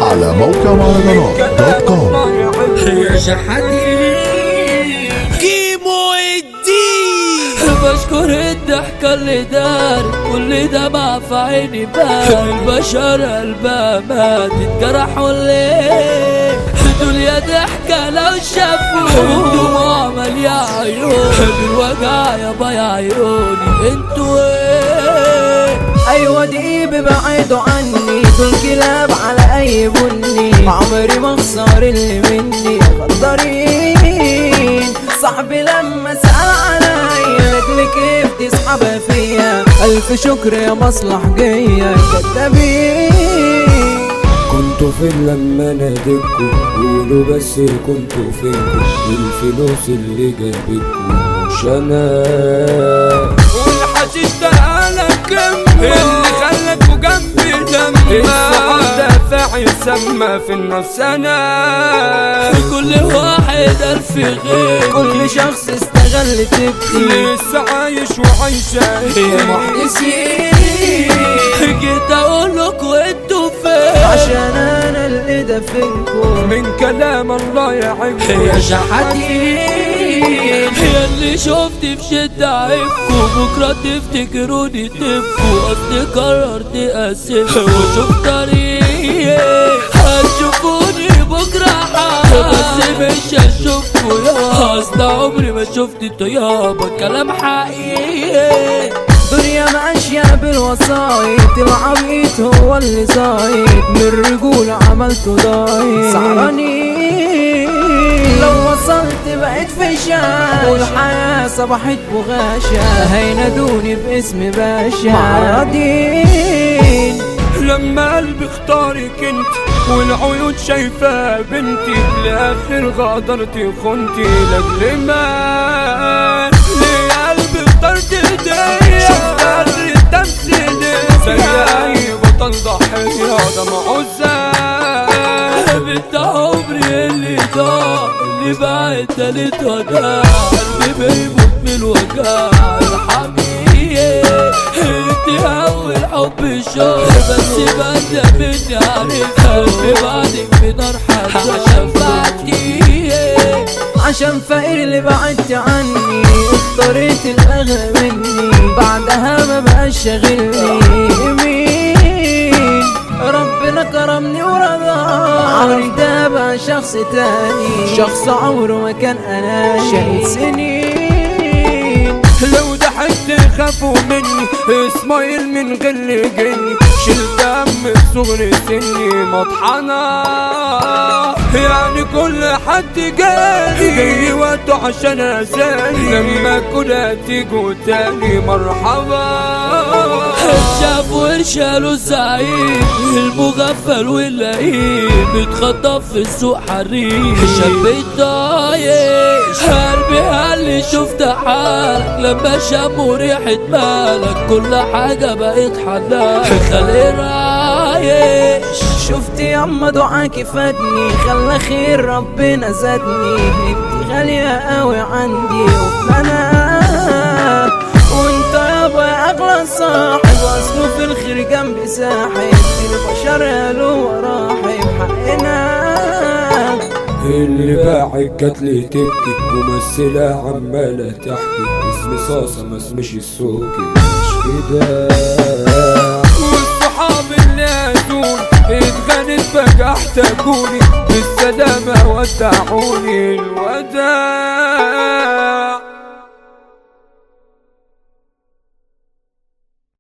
على موقع مهرجانات دوت كوم يا شحاتي كيمو الدين بشكر الضحكة اللي دار كل ده ما في عيني بان البشر قلبها مات اتجرحوا ليه دول يا ضحكة لو شافوا دموع مالية عيون بالوجع يابا يا عيوني انتوا ايه ايوه دي ببعدوا عني دول كلاب على اي بني عمري ما اخسر اللي مني غدارين صاحبي لما سأل عليا لاجل كيف تسحبها فيا الف شكر يا مصلح جاية كدابين كنتوا فين لما ناديتكوا قولوا بس كنتوا فين الفلوس اللي جابتكوا مش انا والحشيش ده انا كم اللي خلكوا جنبي دم الصحاب دافع يسمى في النفس انا كل واحد الف غير كل شخص استغل تبكي لسه عايش وعايشة يا محدثين جيت اقول لكوا انتوا فين عشان انا اللي دفنكم من كلام الله يعيب يا شحاتين يا اللي شفت في شدة عيبكوا بكرة تفتكروني تبكوا قصدي قررت اسيبكوا وشوف طريقي هتشوفوني بكرة حال بس مش هشوفكوا يا اصل عمري ما شفت طيابة كلام حقيقي دنيا ماشية بالوسايط العبيط هو اللي زايد من الرجولة عملته ضايع سعرانين لو وصلت بقيت في شاشة والحياة صبحت بغاشة هينادوني باسم باشا معرضين لما قلبي اختارك انت والعيون شايفة بنتي لآخر غادرتي خنتي لاجل ما ليه قلبي اخترت ايديا شفت قدر التمثيلية زي اي بطل ضحية ده معزة بنت عمري اللي ضاع اللي بعد تالت وداع قلبي بيموت من الوجع ارحمي انت اول حب شوق بس بدا مني عارف قلبي بعدك بنار حزن عشان بعدي عشان فقير اللي بعدت عني اضطريت الاغلى مني بعدها ما بقاش شاغلني مين ربنا كرمني ورضاني ده بقى شخص تاني شخص عمره ما كان انا شايل سنين لو ضحكت خافوا مني اسمايل من غل جني شلت دم صغر سني مطحنة يعني كل حد جالي جاي وقته عشان اسالي لما كنا تيجوا تاني مرحبا شاف وارشالوا الزعيم المغفل واللئيم اتخطف في السوق حريم شاب الطايش قلبي قال شفت حالك لما شموا ريحة مالك كل حاجة بقت حلال خلي رايش شفت ياما دعاكي فادني خلى خير ربنا زادني انت غالية قوي عندي وانا وانت يابا يا اغلى صاحب اصله في الخير جنبي ساحب البشر قالوا وراحب حقنا اللي باعك جات لي تبكي ممثلة عمالة تحكي اسمي صاصة ما اسمش السوكي مش كده والصحاب اللي اتوني اتغنت بقى احتاجوني بالسلامة ودعوني الوداع